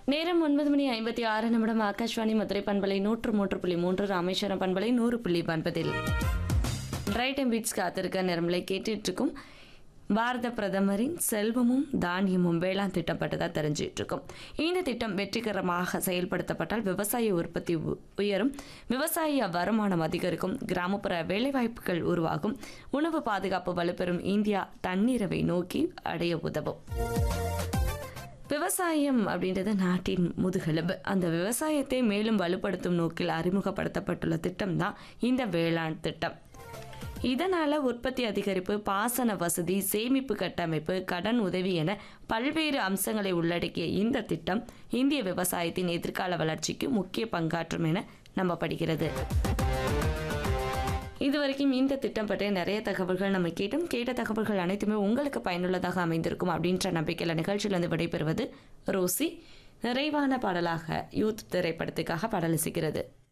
நேரம் ஒன்பது மணி ஐம்பத்தி ஆறு நிமிடம் ஆகாஷ்வாணி மதுரை பண்பலை நூற்று மூன்று புள்ளி மூன்று ராமேஸ்வரம் பண்பலை நூறு புள்ளி ஒன்பதில் ரைட் அண்ட் பீட்ஸ் காத்திருக்க நிறமலை கேட்டுட்டு இருக்கும் பாரத பிரதமரின் செல்வமும் தானியமும் வேளாண் திட்டம் பற்றி தான் தெரிஞ்சிட்டு இருக்கோம் இந்த திட்டம் வெற்றிகரமாக செயல்படுத்தப்பட்டால் விவசாய உற்பத்தி உ- உயரும் விவசாய வருமானம் அதிகரிக்கும் கிராமப்புற வேலைவாய்ப்புகள் உருவாகும் உணவு பாதுகாப்பு வலுப்பெறும் இந்தியா தன்னிறைவை நோக்கி அடைய உதவும் விவசாயம் அப்படின்றது நாட்டின் முதுகெலும்பு அந்த விவசாயத்தை மேலும் வலுப்படுத்தும் நோக்கில் அறிமுகப்படுத்தப்பட்டுள்ள திட்டம் தான் இந்த வேளாண் திட்டம் இதனால உற்பத்தி அதிகரிப்பு பாசன வசதி சேமிப்பு கட்டமைப்பு கடன் உதவி என பல்வேறு அம்சங்களை உள்ளடக்கிய இந்த திட்டம் இந்திய விவசாயத்தின் எதிர்கால வளர்ச்சிக்கு முக்கிய பங்காற்றும் என நம்பப்படுகிறது இதுவரைக்கும் இந்த திட்டம் பற்றிய நிறைய தகவல்கள் நம்ம கேட்டோம் கேட்ட தகவல்கள் அனைத்துமே உங்களுக்கு பயனுள்ளதாக அமைந்திருக்கும் அப்படின்ற நம்பிக்கையில் நிகழ்ச்சியிலிருந்து விடைபெறுவது ரோசி நிறைவான பாடலாக யூத் திரைப்படத்துக்காக பாடல் இசைக்கிறது